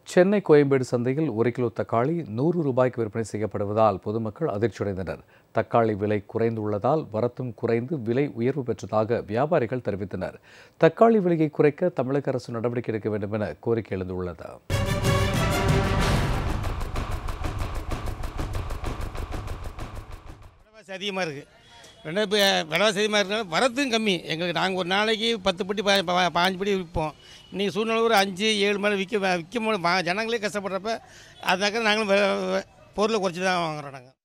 சென்னை கோயம்பேடு சந்தையில் ஒரு கிலோ தக்காளி நூறு ரூபாய்க்கு விற்பனை செய்யப்படுவதால் பொதுமக்கள் அதிர்ச்சியடைந்தனர் தக்காளி விலை குறைந்துள்ளதால் வரத்தும் குறைந்து விலை உயர்வு பெற்றதாக வியாபாரிகள் தெரிவித்தனர் தக்காளி விலையை குறைக்க தமிழக அரசு நடவடிக்கை எடுக்க வேண்டும் என கோரிக்கை எழுந்துள்ளது விலைவாசி அதிகமாக இருக்குது ரெண்டாவது இப்போ விலைவாசி அதிகமாக இருக்கனால வரத்தும் கம்மி எங்களுக்கு நாங்கள் ஒரு நாளைக்கு பத்து பட்டி பா- பா- பாஞ்சு பட்டி விற்போம் இன்றைக்கி சூழ்நிலை ஒரு அஞ்சு ஏழு மேலே விற்க விற்க முடியும் ஜனங்களே கஷ்டப்படுறப்ப அதனாக்க நாங்களும் வெ- வெ- பொருளை குறைச்சி தான் வாங்குறோம் நாங்கள்